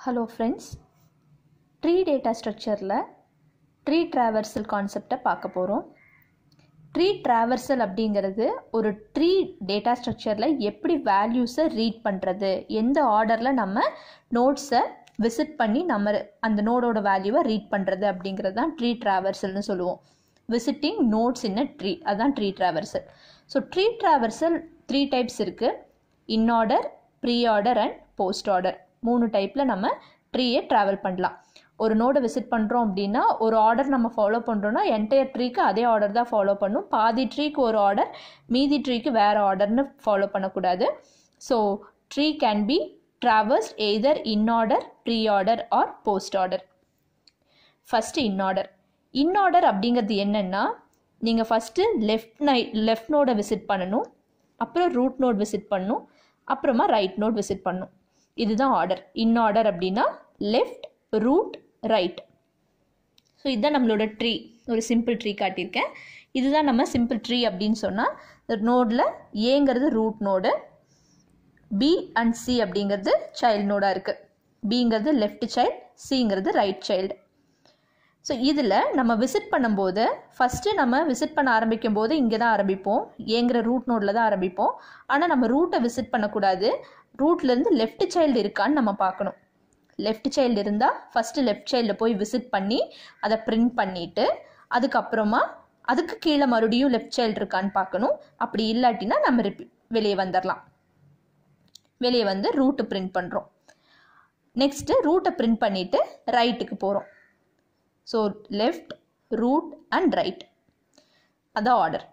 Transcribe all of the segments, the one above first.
hello friends tree data ஸ்ட்ரக்சரில் tree traversal கான்செப்டை பார்க்க போகிறோம் ட்ரீ ட்ராவர்சல் அப்படிங்கிறது ஒரு ட்ரீ டேட்டா ஸ்ட்ரக்சரில் எப்படி வேல்யூஸை ரீட் பண்ணுறது எந்த ஆர்டரில் நம்ம நோட்ஸை விசிட் பண்ணி நம்ம அந்த நோடோட வேல்யூவை ரீட் பண்ணுறது அப்படிங்கிறது தான் ட்ரீ ட்ராவர்சல்னு சொல்லுவோம் visiting nodes in a tree அதுதான் tree traversal so tree traversal three types இருக்குது in order pre order and post order மூணு டைப்பில் நம்ம ட்ரீயை ட்ராவல் பண்ணலாம் ஒரு நோடை விசிட் பண்ணுறோம் அப்படின்னா ஒரு ஆர்டர் நம்ம ஃபாலோ பண்ணுறோன்னா என்டையர் ட்ரீக்கு அதே ஆர்டர் தான் ஃபாலோ பண்ணும் பாதி ட்ரீக்கு ஒரு ஆர்டர் மீதி ட்ரீக்கு வேறு ஆர்டர்னு ஃபாலோ பண்ணக்கூடாது so tree can be traversed either in order pre order or post order first in order in order அப்படிங்கிறது என்னென்னா நீங்கள் ஃபஸ்ட்டு லெஃப்ட் நை லெஃப்ட் நோடை விசிட் பண்ணணும் அப்புறம் ரூட் நோட் விசிட் பண்ணணும் அப்புறமா ரைட் நோட் விசிட் பண்ணணும் இதுதான் ஆர்டர் இன் ஆர்டர் அப்படின்னா லெஃப்ட் ரூட் ரைட் ஸோ இதுதான் நம்மளோட ட்ரீ ஒரு சிம்பிள் ட்ரீ காட்டியிருக்கேன் இதுதான் நம்ம சிம்பிள் ட்ரீ அப்படின்னு சொன்னால் இந்த நோடில் ஏங்கிறது root node B and C அப்படிங்கிறது சைல்டு நோடாக இருக்குது பிங்கிறது லெஃப்ட் சைல்டு சிங்கிறது ரைட் சைல்டு ஸோ இதில் நம்ம விசிட் பண்ணும்போது ஃபஸ்ட்டு நம்ம விசிட் பண்ண ஆரம்பிக்கும் போது இங்கே தான் ஆரம்பிப்போம் ஏங்கிற ரூட் நோட்டில் தான் ஆரம்பிப்போம் ஆனால் நம்ம ரூட்டை விசிட் பண்ணக்கூடாது ரூட்லேருந்து லெஃப்ட் சைல்டு இருக்கான்னு நம்ம பார்க்கணும் லெஃப்ட் சைல்டு இருந்தால் ஃபஸ்ட்டு லெஃப்ட் சைல்டில் போய் விசிட் பண்ணி அதை பிரிண்ட் பண்ணிவிட்டு அதுக்கப்புறமா அதுக்கு கீழே மறுபடியும் லெஃப்ட் சைல்டு இருக்கான்னு பார்க்கணும் அப்படி இல்லாட்டினா நம்ம ரிப்பி வெளியே வந்துடலாம் வெளியே வந்து ரூட்டு பிரிண்ட் பண்ணுறோம் நெக்ஸ்ட்டு ரூட்டை பிரிண்ட் பண்ணிவிட்டு ரைட்டுக்கு போகிறோம் so left root and right அதான் order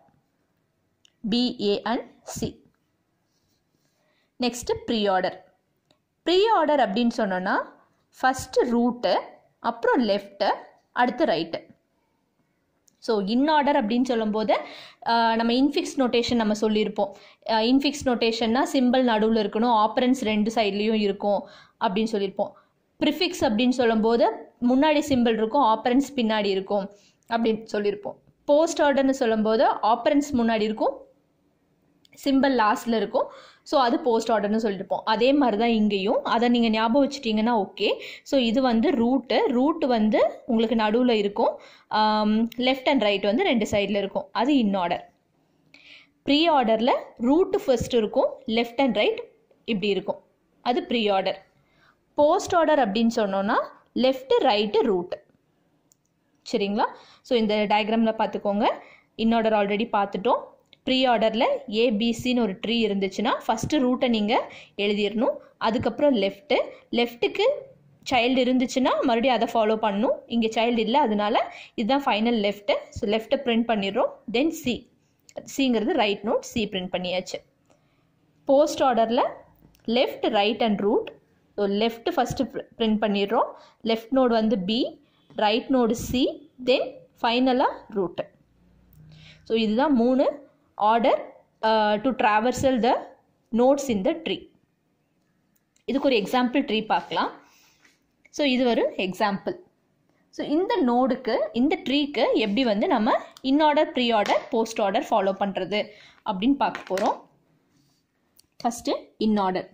B A and C next pre order pre order அப்படின்னு சொன்னோன்னா ஃபஸ்ட்டு ரூட்டு அப்புறம் லெஃப்ட்டு அடுத்து ரைட்டு ஸோ இன் ஆர்டர் அப்படின்னு சொல்லும்போது நம்ம இன்ஃபிக்ஸ் நோட்டேஷன் நம்ம சொல்லியிருப்போம் இன்ஃபிக்ஸ் நோட்டேஷன்னா சிம்பிள் நடுவில் இருக்கணும் ஆப்பரன்ஸ் ரெண்டு சைட்லேயும் இருக்கும் அப்படின்னு சொல்லியிருப்போம் ப்ரிஃபிக்ஸ் அப்படின்னு சொல்லும்போது முன்னாடி சிம்பிள் இருக்கும் ஆப்பரன்ஸ் பின்னாடி இருக்கும் அப்படின்னு சொல்லியிருப்போம் போஸ்ட் ஆர்டர்னு சொல்லும்போது ஆப்பரன்ஸ் முன்னாடி இருக்கும் சிம்பிள் லாஸ்ட்டில் இருக்கும் ஸோ அது போஸ்ட் ஆர்டர்னு சொல்லியிருப்போம் அதே மாதிரி தான் இங்கேயும் அதை நீங்கள் ஞாபகம் வச்சுட்டிங்கன்னா ஓகே ஸோ இது வந்து ரூட்டு ரூட்டு வந்து உங்களுக்கு நடுவில் இருக்கும் லெஃப்ட் அண்ட் ரைட் வந்து ரெண்டு சைடில் இருக்கும் அது இன் ஆர்டர் ப்ரீ ஆர்டரில் ரூட்டு ஃபர்ஸ்ட் இருக்கும் லெஃப்ட் அண்ட் ரைட் இப்படி இருக்கும் அது ப்ரீ ஆர்டர் போஸ்ட் ஆர்டர் அப்படின்னு சொன்னோன்னா லெஃப்ட்டு ரைட்டு ரூட்டு சரிங்களா ஸோ இந்த டயக்ராமில் பார்த்துக்கோங்க இன் ஆர்டர் ஆல்ரெடி பார்த்துட்டோம் ப்ரீ ஆர்டரில் ஏபிசின்னு ஒரு ட்ரீ இருந்துச்சுன்னா ஃபஸ்ட்டு ரூட்டை நீங்கள் எழுதிடணும் அதுக்கப்புறம் லெஃப்ட்டு லெஃப்ட்டுக்கு சைல்டு இருந்துச்சுன்னா மறுபடியும் அதை ஃபாலோ பண்ணணும் இங்கே சைல்டு இல்லை அதனால இதுதான் ஃபைனல் லெஃப்ட்டு ஸோ லெஃப்ட்டை பிரிண்ட் பண்ணிடுறோம் தென் சி சிங்கிறது ரைட் நோட் சி பிரிண்ட் பண்ணியாச்சு போஸ்ட் ஆர்டரில் left right and root so left first print பண்ணிடுறோம் லெஃப்ட் நோடு வந்து B right node C then ஃபைனலாக ரூட்டு ஸோ இதுதான் மூணு order to traversal the nodes in the tree இதுக்கு ஒரு எக்ஸாம்பிள் ட்ரீ பார்க்கலாம் ஸோ இது ஒரு எக்ஸாம்பிள் ஸோ இந்த நோடுக்கு இந்த ட்ரீக்கு எப்படி வந்து நம்ம in order pre order post order follow பண்ணுறது அப்படின்னு பார்க்க போகிறோம் first in order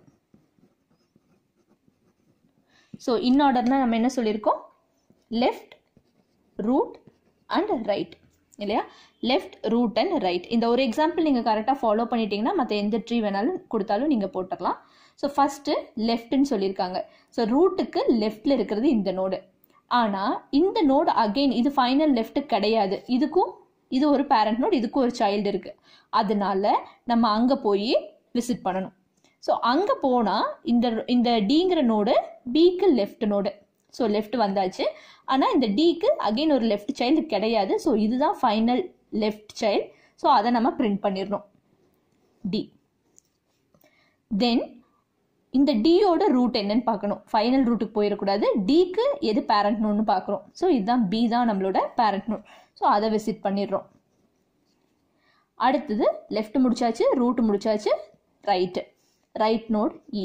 so in ஆர்டர்னால் நம்ம என்ன சொல்லியிருக்கோம் லெஃப்ட் ரூட் அண்ட் ரைட் இல்லையா லெஃப்ட் ரூட் அண்ட் ரைட் இந்த ஒரு எக்ஸாம்பிள் நீங்கள் கரெக்டாக ஃபாலோ பண்ணிட்டீங்கன்னா மற்ற எந்த ட்ரீ வேணாலும் கொடுத்தாலும் நீங்கள் போட்டுடலாம் ஸோ ஃபஸ்ட்டு லெஃப்ட்னு சொல்லியிருக்காங்க ஸோ ரூட்டுக்கு லெஃப்டில் இருக்கிறது இந்த நோடு ஆனால் இந்த நோடு அகெயின் இது ஃபைனல் லெஃப்ட்டு கிடையாது இதுக்கும் இது ஒரு பேரண்ட் நோடு இதுக்கும் ஒரு சைல்டு இருக்குது அதனால நம்ம அங்கே போய் விசிட் பண்ணணும் ஸோ அங்கே போனால் இந்த இந்த டிங்கிற நோடு பிக்கு லெஃப்ட் நோடு ஸோ லெஃப்ட் வந்தாச்சு ஆனால் இந்த டிக்கு அகெயின் ஒரு லெஃப்ட் சைல்டு கிடையாது ஸோ இதுதான் ஃபைனல் லெஃப்ட் சைல்டு ஸோ அதை நம்ம பிரிண்ட் பண்ணிடணும் டி தென் இந்த டியோட ரூட் என்னன்னு பார்க்கணும் ஃபைனல் ரூட்டுக்கு போயிடக்கூடாது டிக்கு எது பேரண்ட் நோட்னு பார்க்குறோம் ஸோ இதுதான் பி தான் நம்மளோட பேரண்ட் நோட் ஸோ அதை விசிட் பண்ணிடுறோம் அடுத்தது லெஃப்ட் முடிச்சாச்சு ரூட் முடிச்சாச்சு right right node E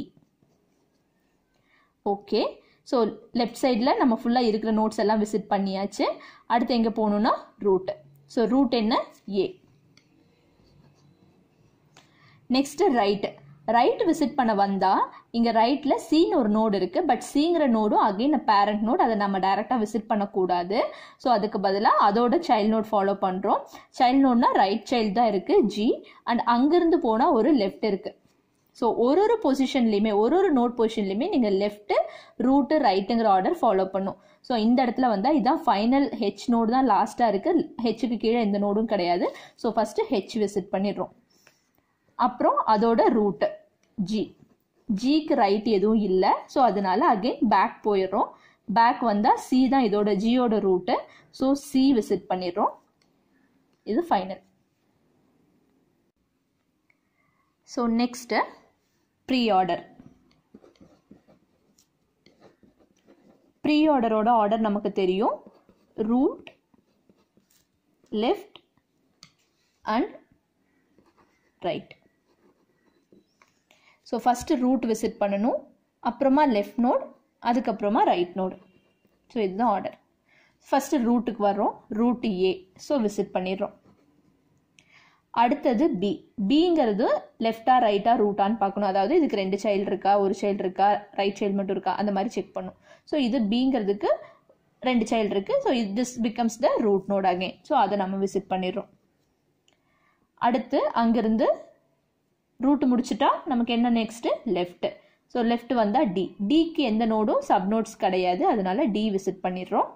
okay so left சைடில் நம்ம ஃபுல்லாக இருக்கிற நோட்ஸ் எல்லாம் விசிட் பண்ணியாச்சு அடுத்து எங்கே போகணுன்னா ரூட்டு ஸோ ரூட் என்ன A next right right visit பண்ண வந்தால் இங்கே ரைட்டில் சின்னு ஒரு நோடு இருக்குது பட் சிங்கிற நோடும் அகெயின் பேரண்ட் நோட் அதை நம்ம டைரெக்டாக விசிட் பண்ணக்கூடாது ஸோ அதுக்கு பதிலாக அதோட சைல்ட் நோட் ஃபாலோ பண்ணுறோம் சைல்ட் நோட்னா ரைட் சைல்டு தான் இருக்குது ஜி அண்ட் அங்கேருந்து போனால் ஒரு லெஃப்ட் இருக்குது ஸோ ஒரு ஒரு பொசிஷன்லையுமே ஒரு ஒரு நோட் பொசிஷன்லையுமே நீங்கள் லெஃப்ட்டு ரூட்டு ரைட்டுங்கிற ஆர்டர் ஃபாலோ பண்ணும் ஸோ இந்த இடத்துல வந்தால் இதுதான் ஃபைனல் ஹெச் நோடு தான் லாஸ்ட்டாக இருக்குது ஹெச்சுக்கு கீழே எந்த நோடும் கிடையாது ஸோ ஃபஸ்ட்டு ஹெச் விசிட் பண்ணிடுறோம் அப்புறம் அதோட ரூட்டு ஜி ஜிக்கு ரைட் எதுவும் இல்லை ஸோ அதனால அகெயின் பேக் போயிடுறோம் பேக் வந்தால் சி தான் இதோட ஜியோட ரூட்டு ஸோ சி விசிட் பண்ணிடுறோம் இது final so next pre order pre ஆர்டரோட ஆர்டர் நமக்கு தெரியும் root left and right so first root visit பண்ணணும் அப்புறமா லெஃப்ட் நோட் அதுக்கப்புறமா ரைட் நோடு ஸோ இதுதான் ஆர்டர் ஃபஸ்ட்டு ரூட்டுக்கு வர்றோம் ரூட் ஏ ஸோ விசிட் பண்ணிடுறோம் அடுத்தது பி பிங்கிறது லெஃப்டா ரைட்டா ரூட்டான்னு பார்க்கணும் அதாவது இதுக்கு ரெண்டு சைல்டு இருக்கா ஒரு சைல்டு இருக்கா ரைட் சைல்டு மட்டும் இருக்கா அந்த மாதிரி செக் பண்ணும் ஸோ இது பிங்கிறதுக்கு ரெண்டு சைல்டு இருக்குது ஸோ இது this becomes the root node again so அதை நம்ம விசிட் பண்ணிடுறோம் அடுத்து அங்கேருந்து ரூட் முடிச்சுட்டா நமக்கு என்ன நெக்ஸ்ட்டு லெஃப்ட் ஸோ லெஃப்ட் வந்தால் டி டிக்கு எந்த நோடும் சப் நோட்ஸ் கிடையாது அதனால டி விசிட் பண்ணிடுறோம்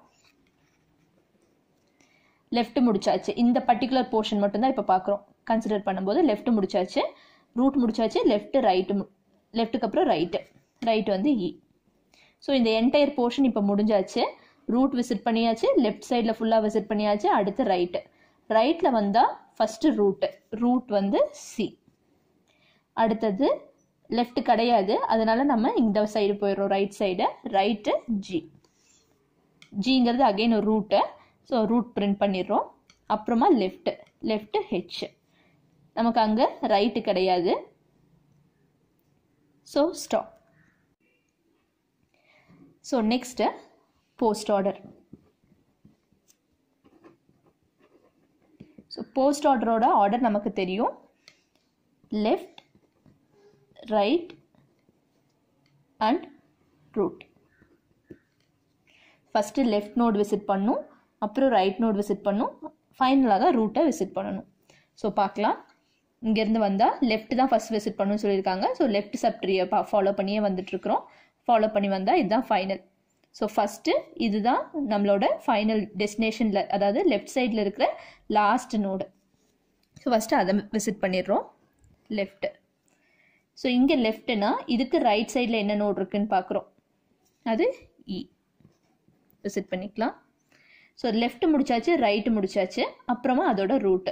லெஃப்ட் முடிச்சாச்சு இந்த பர்டிகுலர் போர்ஷன் மட்டும்தான் இப்போ பார்க்குறோம் கன்சிடர் பண்ணும்போது லெஃப்ட் முடிச்சாச்சு ரூட் முடிச்சாச்சு லெஃப்ட் ரைட்டு லெஃப்ட்டுக்கு அப்புறம் ரைட்டு ரைட் வந்து இ ஸோ இந்த என்டையர் போர்ஷன் இப்போ முடிஞ்சாச்சு ரூட் விசிட் பண்ணியாச்சு லெஃப்ட் சைடில் ஃபுல்லாக விசிட் பண்ணியாச்சு அடுத்து ரைட்டு ரைட்டில் வந்தால் ஃபஸ்ட்டு ரூட்டு ரூட் வந்து சி அடுத்தது லெஃப்ட் கிடையாது அதனால நம்ம இந்த சைடு போயிடுறோம் ரைட் சைடு ரைட்டு ஜி ஜிங்கிறது அகெயின் ஒரு ரூட்டு ஸோ ரூட் பிரிண்ட் பண்ணிடுறோம் அப்புறமா லெஃப்ட் லெஃப்ட் ஹெச் நமக்கு அங்கே ரைட்டு கிடையாது so stop so next post order so post ஆர்டரோட ஆர்டர் நமக்கு தெரியும் left right and root first left node visit பண்ணும் அப்புறம் ரைட் நோட் விசிட் பண்ணும் ஃபைனலாக தான் ரூட்டை விசிட் பண்ணணும் ஸோ பார்க்கலாம் இங்கேருந்து வந்தால் லெஃப்ட் தான் ஃபஸ்ட் விசிட் பண்ணணும்னு சொல்லியிருக்காங்க ஸோ லெஃப்ட் சப்ட்ரியை பா ஃபாலோ பண்ணியே வந்துட்டுருக்குறோம் ஃபாலோ பண்ணி வந்தால் இதுதான் ஃபைனல் ஸோ ஃபஸ்ட்டு இதுதான் நம்மளோட ஃபைனல் டெஸ்டினேஷனில் அதாவது லெஃப்ட் சைடில் இருக்கிற லாஸ்ட் நோடு ஸோ ஃபஸ்ட்டு அதை விசிட் பண்ணிடுறோம் லெஃப்ட்டு ஸோ இங்கே லெஃப்ட்டுனா இதுக்கு ரைட் சைடில் என்ன நோட் இருக்குன்னு பார்க்குறோம் அது இ விசிட் பண்ணிக்கலாம் ஸோ லெஃப்ட் முடிச்சாச்சு ரைட்டு முடிச்சாச்சு அப்புறமா அதோட root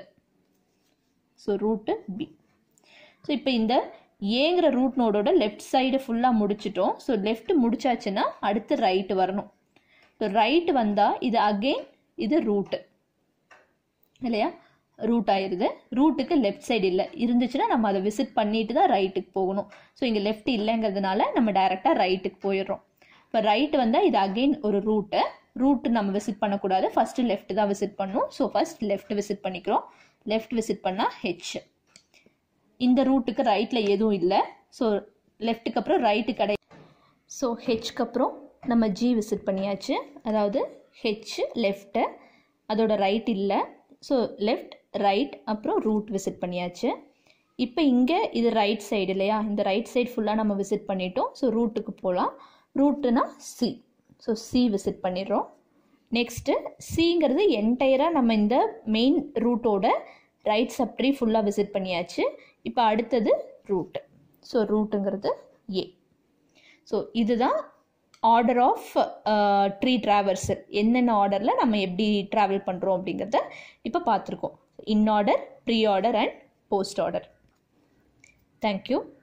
so root B so இப்போ இந்த ஏங்கிற ரூட் நோடோட லெஃப்ட் சைடு ஃபுல்லாக முடிச்சிட்டோம் ஸோ லெஃப்ட் முடிச்சாச்சுன்னா அடுத்து ரைட்டு வரணும் ஸோ ரைட்டு வந்தால் இது அகெயின் இது ரூட்டு இல்லையா ரூட் ஆயிடுது ரூட்டுக்கு லெஃப்ட் சைடு இல்லை இருந்துச்சுன்னா நம்ம அதை விசிட் பண்ணிட்டு தான் ரைட்டுக்கு போகணும் ஸோ இங்கே லெஃப்ட் இல்லைங்கிறதுனால நம்ம டைரெக்டாக ரைட்டுக்கு போயிடுறோம் இப்போ ரைட் வந்தால் இது அகெயின் ஒரு ரூட்டு ரூட்டு நம்ம விசிட் பண்ணக்கூடாது ஃபஸ்ட்டு லெஃப்ட் தான் விசிட் பண்ணும் ஸோ ஃபஸ்ட் லெஃப்ட் விசிட் பண்ணிக்கிறோம் லெஃப்ட் விசிட் பண்ணால் ஹெச் இந்த ரூட்டுக்கு ரைட்டில் எதுவும் இல்லை ஸோ லெஃப்ட்டுக்கு அப்புறம் ரைட்டு கடை ஸோ ஹெச்க்கு அப்புறம் நம்ம ஜி விசிட் பண்ணியாச்சு அதாவது ஹெச் லெஃப்ட்டு அதோட ரைட் இல்லை ஸோ லெஃப்ட் ரைட் அப்புறம் ரூட் விசிட் பண்ணியாச்சு இப்போ இங்கே இது ரைட் சைடு இல்லையா இந்த ரைட் சைடு ஃபுல்லாக நம்ம விசிட் பண்ணிட்டோம் ஸோ ரூட்டுக்கு போகலாம் ரூட்டுனா சி ஸோ சி விசிட் பண்ணிடுறோம் நெக்ஸ்ட்டு சிங்கிறது என்டையராக நம்ம இந்த மெயின் ரூட்டோட ரைட் சப்ட்ரி ஃபுல்லாக விசிட் பண்ணியாச்சு இப்போ அடுத்தது ரூட்டு ஸோ ரூட்டுங்கிறது ஏ ஸோ இதுதான் ஆர்டர் ஆஃப் ட்ரீ ட்ராவல்ஸல் என்னென்ன ஆர்டரில் நம்ம எப்படி ட்ராவல் பண்ணுறோம் அப்படிங்கிறத இப்போ பார்த்துருக்கோம் in order pre order and post order thank you